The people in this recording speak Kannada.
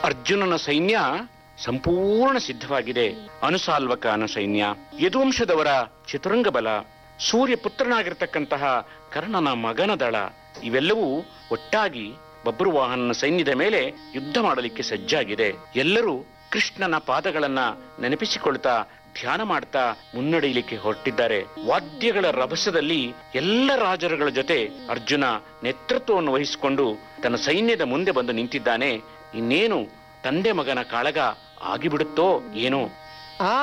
ಅರ್ಜುನನ ಸೈನ್ಯ ಸಂಪೂರ್ಣ ಸಿದ್ಧವಾಗಿದೆ ಅನುಸಾಲ್ವಕನ ಸೈನ್ಯ ಯದುವಂಶದವರ ಚತುರಂಗ ಬಲ ಸೂರ್ಯ ಪುತ್ರನಾಗಿರ್ತಕ್ಕಂತಹ ಕರ್ಣನ ಮಗನ ದಳ ಇವೆಲ್ಲವೂ ಒಟ್ಟಾಗಿ ಬಬ್ರುವಾಹನನ ಸೈನ್ಯದ ಮೇಲೆ ಯುದ್ಧ ಮಾಡಲಿಕ್ಕೆ ಸಜ್ಜಾಗಿದೆ ಎಲ್ಲರೂ ಕೃಷ್ಣನ ಪಾದಗಳನ್ನ ನೆನಪಿಸಿಕೊಳ್ತಾ ಧ್ಯಾನ ಮಾಡ್ತಾ ಮುನ್ನಡೆಯಲಿಕ್ಕೆ ಹೊರಟಿದ್ದಾರೆ ವಾದ್ಯಗಳ ರಭಸದಲ್ಲಿ ಎಲ್ಲ ರಾಜರುಗಳ ಜೊತೆ ಅರ್ಜುನ ನೇತೃತ್ವವನ್ನು ವಹಿಸಿಕೊಂಡು ತನ್ನ ಸೈನ್ಯದ ಮುಂದೆ ಬಂದು ನಿಂತಿದ್ದಾನೆ ಇನ್ನೇನು ತಂದೆ ಮಗನ ಕಾಳಗ ಆಗಿಬಿಡುತ್ತೋ ಏನೋ ಆ